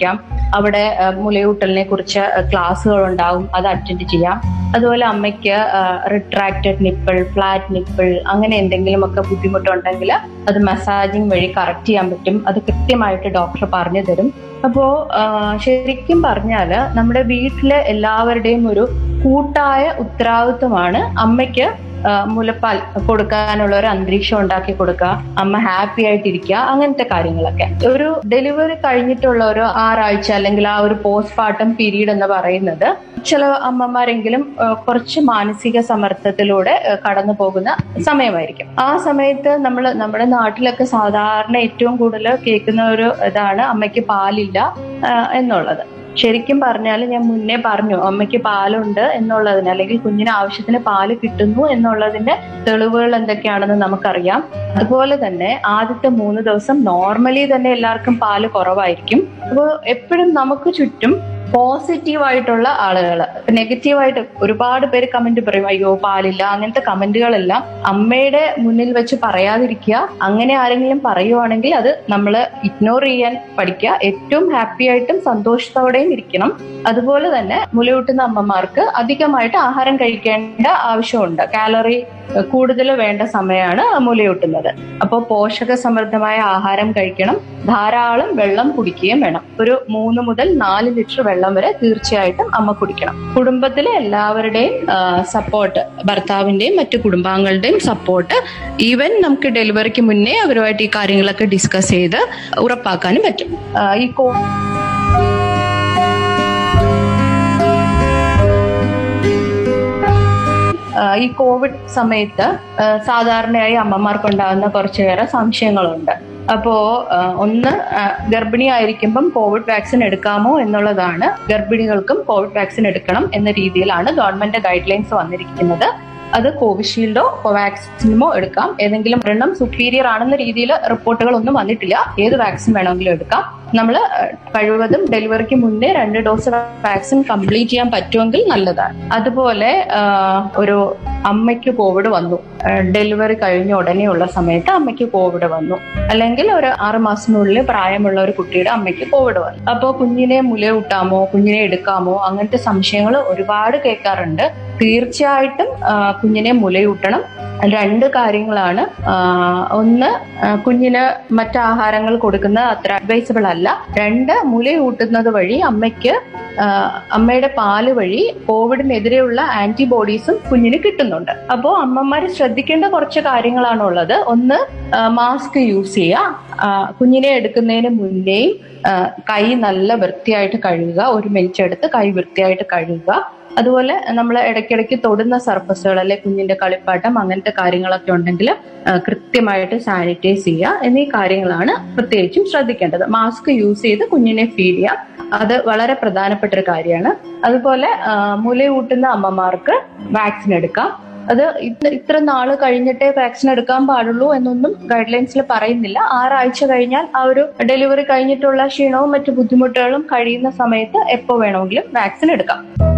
വിളിക്കാം അവിടെ ആ, മുലയൂട്ടലിനെ കുറിച്ച് ക്ലാസ്സുകൾ ഉണ്ടാവും അത് അറ്റൻഡ് ചെയ്യാം അതുപോലെ അമ്മയ്ക്ക് റിട്രാക്റ്റഡ് നിപ്പിൾ ഫ്ലാറ്റ് നിപ്പിൾ അങ്ങനെ എന്തെങ്കിലുമൊക്കെ ബുദ്ധിമുട്ടുണ്ടെങ്കിൽ അത് മസാജിങ് വഴി കറക്റ്റ് ചെയ്യാൻ പറ്റും അത് കൃത്യമായിട്ട് ഡോക്ടർ പറഞ്ഞു തരും അപ്പോ ആ, ശരിക്കും പറഞ്ഞാല് നമ്മുടെ വീട്ടിലെ എല്ലാവരുടെയും ഒരു കൂട്ടായ ഉത്തരവാദിത്വമാണ് അമ്മയ്ക്ക് ആ, മുലപ്പാൽ കൊടുക്കാനുള്ള ഒരു അന്തരീക്ഷം ഉണ്ടാക്കി കൊടുക്കുക അമ്മ ഹാപ്പി ആയിട്ടിരിക്കുക അങ്ങനത്തെ കാര്യങ്ങളൊക്കെ ഒരു ഡെലിവറി കഴിഞ്ഞിട്ടുള്ള ഒരു ആറാഴ്ച അല്ലെങ്കിൽ ആ ഒരു പോസ്റ്റ്മോർട്ടം പീരീഡ് എന്ന് പറയുന്നത് ചില അമ്മമാരെങ്കിലും ആ, കുറച്ച് മാനസിക സമ്മർദ്ദത്തിലൂടെ ആ, കടന്നു പോകുന്ന സമയമായിരിക്കും ആ സമയത്ത് നമ്മൾ നമ്മുടെ നാട്ടിലൊക്കെ സാധാരണ ഏറ്റവും കൂടുതൽ കേൾക്കുന്ന ഒരു ഇതാണ് അമ്മയ്ക്ക് പാലില്ല ആ, എന്നുള്ളത് ശരിക്കും പറഞ്ഞാൽ ഞാൻ മുന്നേ പറഞ്ഞു അമ്മയ്ക്ക് പാലുണ്ട് എന്നുള്ളതിന് അല്ലെങ്കിൽ കുഞ്ഞിന് ആവശ്യത്തിന് പാല് കിട്ടുന്നു എന്നുള്ളതിന്റെ തെളിവുകൾ എന്തൊക്കെയാണെന്ന് നമുക്കറിയാം അതുപോലെ തന്നെ ആദ്യത്തെ മൂന്ന് ദിവസം നോർമലി തന്നെ എല്ലാവർക്കും പാല് കുറവായിരിക്കും അപ്പോൾ എപ്പോഴും നമുക്ക് ചുറ്റും പോസിറ്റീവ് ആയിട്ടുള്ള ആളുകൾ നെഗറ്റീവായിട്ട് ഒരുപാട് പേര് കമന്റ് പറയും അയ്യോ പാലില്ല അങ്ങനത്തെ കമന്റുകളെല്ലാം അമ്മയുടെ മുന്നിൽ വെച്ച് പറയാതിരിക്കുക അങ്ങനെ ആരെങ്കിലും പറയുവാണെങ്കിൽ അത് നമ്മൾ ഇഗ്നോർ ചെയ്യാൻ പഠിക്കുക ഏറ്റവും ഹാപ്പി ആയിട്ടും സന്തോഷത്തോടെയും ഇരിക്കണം അതുപോലെ തന്നെ മുലയൂട്ടുന്ന അമ്മമാർക്ക് അധികമായിട്ട് ആഹാരം കഴിക്കേണ്ട ആവശ്യമുണ്ട് കാലറി കൂടുതൽ വേണ്ട സമയമാണ് മുലയൂട്ടുന്നത് അപ്പോൾ പോഷക സമൃദ്ധമായ ആഹാരം കഴിക്കണം ധാരാളം വെള്ളം കുടിക്കുകയും വേണം ഒരു മൂന്ന് മുതൽ നാല് ലിറ്റർ വെള്ളം വരെ തീർച്ചയായിട്ടും അമ്മ കുടിക്കണം കുടുംബത്തിലെ എല്ലാവരുടെയും സപ്പോർട്ട് ഭർത്താവിന്റെയും മറ്റു കുടുംബാംഗങ്ങളുടെയും സപ്പോർട്ട് ഈവൻ നമുക്ക് ഡെലിവറിക്ക് മുന്നേ അവരുമായിട്ട് ഈ കാര്യങ്ങളൊക്കെ ഡിസ്കസ് ചെയ്ത് ഉറപ്പാക്കാനും പറ്റും ആ, ഈ കോ ആ, ഈ കോവിഡ് സമയത്ത് ആ, സാധാരണയായി അമ്മമാർക്കുണ്ടാകുന്ന കുറച്ചേറെ സംശയങ്ങളുണ്ട് അപ്പോ ആ, ഒന്ന് ആ, ഗർഭിണിയായിരിക്കുമ്പം കോവിഡ് വാക്സിൻ എടുക്കാമോ എന്നുള്ളതാണ് ഗർഭിണികൾക്കും കോവിഡ് വാക്സിൻ എടുക്കണം എന്ന രീതിയിലാണ് ഗവൺമെന്റ് ഗൈഡ് ലൈൻസ് വന്നിരിക്കുന്നത് അത് കോവിഷീൽഡോ കോവാക്സിനോ എടുക്കാം ഏതെങ്കിലും ഒരെണ്ണം സുപ്പീരിയർ ആണെന്ന രീതിയിൽ റിപ്പോർട്ടുകൾ ഒന്നും വന്നിട്ടില്ല ഏത് വാക്സിൻ വേണമെങ്കിലും എടുക്കാം നമ്മൾ കഴിവതും ഡെലിവറിക്ക് മുന്നേ രണ്ട് ഡോസ് വാക്സിൻ കംപ്ലീറ്റ് ചെയ്യാൻ പറ്റുമെങ്കിൽ നല്ലതാണ് അതുപോലെ ആ, ഒരു അമ്മയ്ക്ക് കോവിഡ് വന്നു ഡെലിവറി കഴിഞ്ഞ ഉടനെയുള്ള സമയത്ത് അമ്മയ്ക്ക് കോവിഡ് വന്നു അല്ലെങ്കിൽ ഒരു ആറ് മാസത്തിനുള്ളിൽ പ്രായമുള്ള ഒരു കുട്ടിയുടെ അമ്മയ്ക്ക് കോവിഡ് വന്നു അപ്പോൾ കുഞ്ഞിനെ മുലയൂട്ടാമോ കുഞ്ഞിനെ എടുക്കാമോ അങ്ങനത്തെ സംശയങ്ങൾ ഒരുപാട് കേൾക്കാറുണ്ട് തീർച്ചയായിട്ടും ആ, കുഞ്ഞിനെ മുലയൂട്ടണം രണ്ട് കാര്യങ്ങളാണ് ആ, ഒന്ന് ആ, കുഞ്ഞിന് മറ്റാഹാരങ്ങൾ കൊടുക്കുന്നത് അത്ര അഡ്വൈസബിൾ അല്ല രണ്ട് മുലയൂട്ടുന്നത് വഴി അമ്മയ്ക്ക് ആ, അമ്മയുടെ പാല് വഴി കോവിഡിനെതിരെയുള്ള ആന്റിബോഡീസും കുഞ്ഞിന് കിട്ടുന്നുണ്ട് അപ്പോൾ അമ്മമാർ ശ്രദ്ധിക്കേണ്ട കുറച്ച് കാര്യങ്ങളാണുള്ളത് ഒന്ന് മാസ്ക് യൂസ് ചെയ്യുക ആ, കുഞ്ഞിനെ എടുക്കുന്നതിന് മുന്നേയും ആ, കൈ നല്ല വൃത്തിയായിട്ട് കഴുകുക ഒരു മിനിറ്റ് എടുത്ത് കൈ വൃത്തിയായിട്ട് കഴുകുക അതുപോലെ നമ്മൾ ഇടയ്ക്കിടയ്ക്ക് തൊടുന്ന സർഫസുകൾ അല്ലെ കുഞ്ഞിന്റെ കളിപ്പാട്ടം അങ്ങനത്തെ കാര്യങ്ങളൊക്കെ ഉണ്ടെങ്കിൽ കൃത്യമായിട്ട് സാനിറ്റൈസ് ചെയ്യുക എന്നീ കാര്യങ്ങളാണ് പ്രത്യേകിച്ചും ശ്രദ്ധിക്കേണ്ടത് മാസ്ക് യൂസ് ചെയ്ത് കുഞ്ഞിനെ ഫീഡ് ചെയ്യുക അത് വളരെ പ്രധാനപ്പെട്ട ഒരു കാര്യമാണ് അതുപോലെ ആ, മുലയൂട്ടുന്ന അമ്മമാർക്ക് വാക്സിൻ എടുക്കാം അത് ഇത്ര ഇത്ര നാള് കഴിഞ്ഞിട്ടേ വാക്സിൻ എടുക്കാൻ പാടുള്ളൂ എന്നൊന്നും ഗൈഡ് ലൈൻസിൽ പറയുന്നില്ല ആറാഴ്ച കഴിഞ്ഞാൽ ആ ഒരു ഡെലിവറി കഴിഞ്ഞിട്ടുള്ള ക്ഷീണവും മറ്റു ബുദ്ധിമുട്ടുകളും കഴിയുന്ന സമയത്ത് എപ്പോ വേണമെങ്കിലും വാക്സിൻ എടുക്കാം